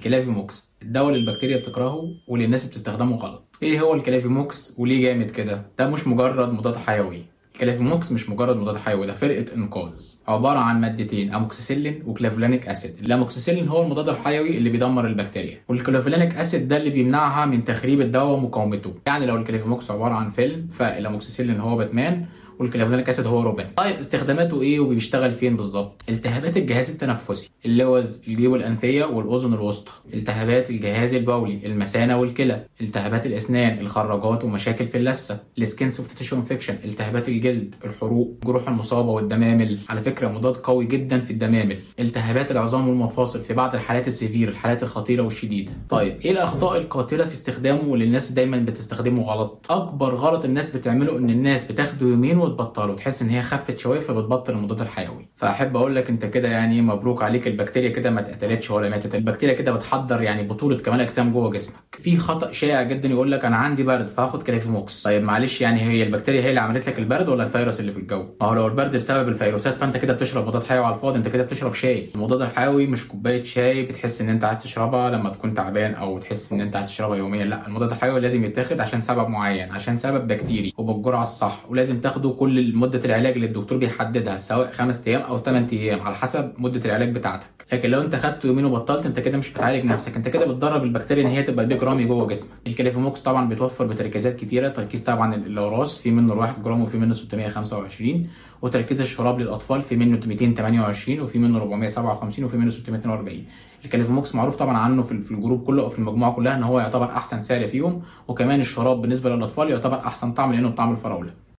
كلافيموكس الدواء اللي البكتيريا بتكرهه واللي الناس بتستخدمه غلط ايه هو الكلافيموكس وليه جامد كده ده مش مجرد مضاد حيوي الكلافيموكس مش مجرد مضاد حيوي ده فرقه انقاذ عباره عن مادتين اموكسيسيلين وكلافولانيك اسيد الاموكسيسيلين هو المضاد الحيوي اللي بيدمر البكتيريا والكلافولانيك اسيد ده اللي بيمنعها من تخريب الدواء ومقاومته يعني لو الكلافيموكس عباره عن فيلم فالاموكسيسيلين هو باتمان والكلافونيك اسيد هو روبين طيب استخداماته ايه وبيشتغل فين بالظبط التهابات الجهاز التنفسي اللوز الجيوب الانفيه والاذن الوسطى التهابات الجهاز البولي المثانه والكلى التهابات الاسنان الخراجات ومشاكل في اللثه السكين سوفت تيشو انفكشن التهابات الجلد الحروق الجروح المصابه والدمامل على فكره مضاد قوي جدا في الدمامل التهابات العظام والمفاصل في بعض الحالات السيفير الحالات الخطيره والشديده طيب ايه الاخطاء القاتله في استخدامه واللي الناس دايما بتستخدمه غلط اكبر غلط الناس بتعمله ان الناس بتاخده يومين وتبطله وتحس ان هي خفت شويه فبتبطل المضاد الحيوي فاحب اقول لك انت كده يعني مبروك عليك البكتيريا كده ما اتقتلتش ولا ماتت البكتيريا كده بتحضر يعني بطوله كمال اجسام جوه جسمك في خطا شائع جدا يقول لك انا عندي برد فهاخد كلافيموكس طيب معلش يعني هي البكتيريا هي اللي عملت لك البرد ولا الفيروس اللي في الجو ما هو لو البرد بسبب الفيروسات فانت كده بتشرب مضاد حيوي على الفاضي انت كده بتشرب شاي المضاد الحيوي مش كوبايه شاي بتحس ان انت عايز تشربها لما تكون تعبان او تحس ان انت عايز تشربها يوميا لا المضاد الحيوي لازم يتاخد عشان سبب معين عشان سبب بكتيري وبالجرعه الصح ولازم تاخده كل مده العلاج اللي الدكتور بيحددها سواء خمس ايام او 8 ايام على حسب مده العلاج بتاعتك لكن لو انت خدته يومين وبطلت انت كده مش بتعالج نفسك انت كده بتدرب البكتيريا ان هي تبقى بيج رامي جوه جسمك الكليفوموكس طبعا بيتوفر بتركيزات كتيره تركيز طبعا الاوراس في منه 1 جرام وفي منه 625 وتركيز الشراب للاطفال في منه 228 وفي منه 457 وفي منه 642 الكاليفوموكس معروف طبعا عنه في الجروب كله او في المجموعه كلها ان هو يعتبر احسن سعر فيهم وكمان الشراب بالنسبه للاطفال يعتبر احسن طعم لانه بطعم الفراوله